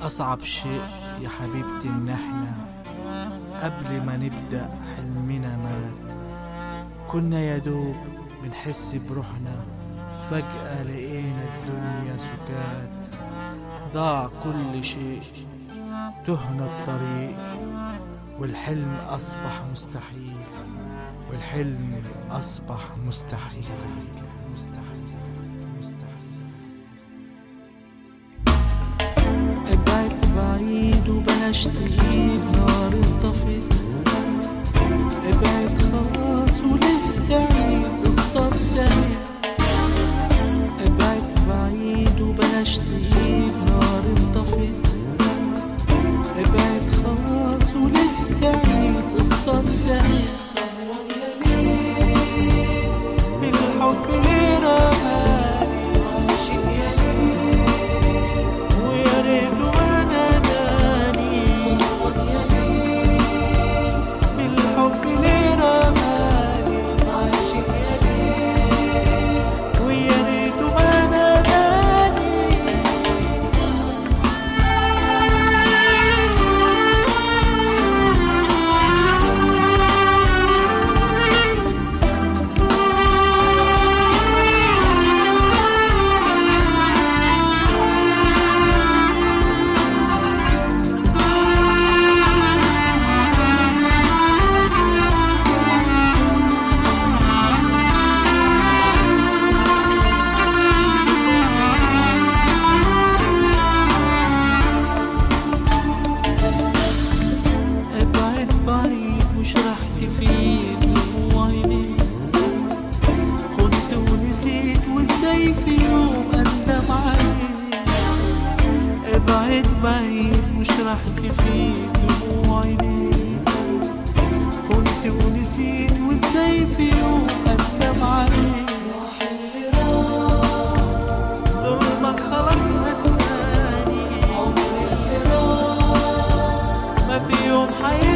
أصعب شيء يا حبيبتي إن إحنا قبل ما نبدأ حلمنا مات كنا يا دوب بنحس بروحنا فجأة لقينا الدنيا سكات ضاع كل شيء تهنا الطريق والحلم أصبح مستحيل والحلم أصبح مستحيل مستحيل مستحيل ابعد بعيد وبلاش تغيب نار انطفت ابعد خلاص وليه تعيد قصة تانية ابعد بعيد وبلاش تغيب نار انطفت ابعد خلاص وليه تعيد قصة تانية الحب ليه رماني وعاشق يا ليل ويا ريته ما ناداني الحب ليه رماني عاشق يا ليل ويا ريته ما ناداني ابعد بعيد مش راح تفيد دموع عينيك خنت ونسيت وازاي في يوم اندم عليك ابعد بعيد مش راح تفيد دموع عينيك خنت ونسيت وازاي في يوم اندم عليك ظلمك خلاص نساني عمري اللي راح ما في يوم حياتي